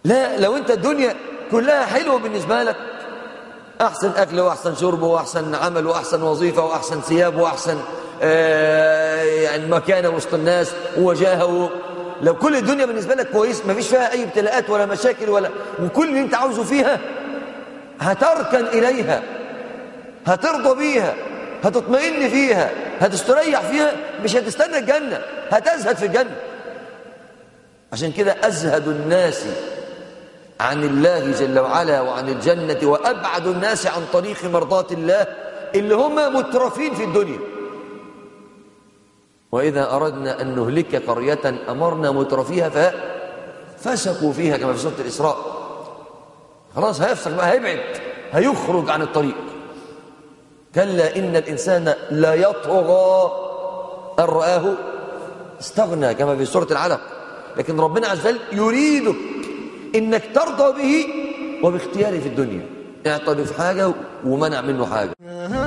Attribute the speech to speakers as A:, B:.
A: لا لو انت الدنيا كلها حلوة بالنسبة لك أحسن أكل وأحسن شرب وأحسن عمل وأحسن وظيفة وأحسن ثياب وأحسن آه يعني مكانة وسط الناس ووجاهه لو كل الدنيا بالنسبة لك كويس ما فيش فيها أي ابتلاءات ولا مشاكل ولا وكل اللي أنت عاوزه فيها هتركن إليها هترضى بيها هتطمئن فيها هتستريح فيها مش هتستنى الجنة هتزهد في الجنة عشان كده أزهد الناس عن الله جل وعلا وعن الجنة وأبعد الناس عن طريق مرضاة الله اللي هم مترفين في الدنيا وإذا أردنا أن نهلك قرية أمرنا مترفيها ففسقوا فيها كما في سورة الإسراء خلاص هيفسق بقى هيبعد هيخرج عن الطريق كلا إن الإنسان لا يطغى أن رآه استغنى كما في سورة العلق لكن ربنا عز وجل يريدك إنك ترضى به وباختياره في الدنيا اعطى في حاجة ومنع منه حاجة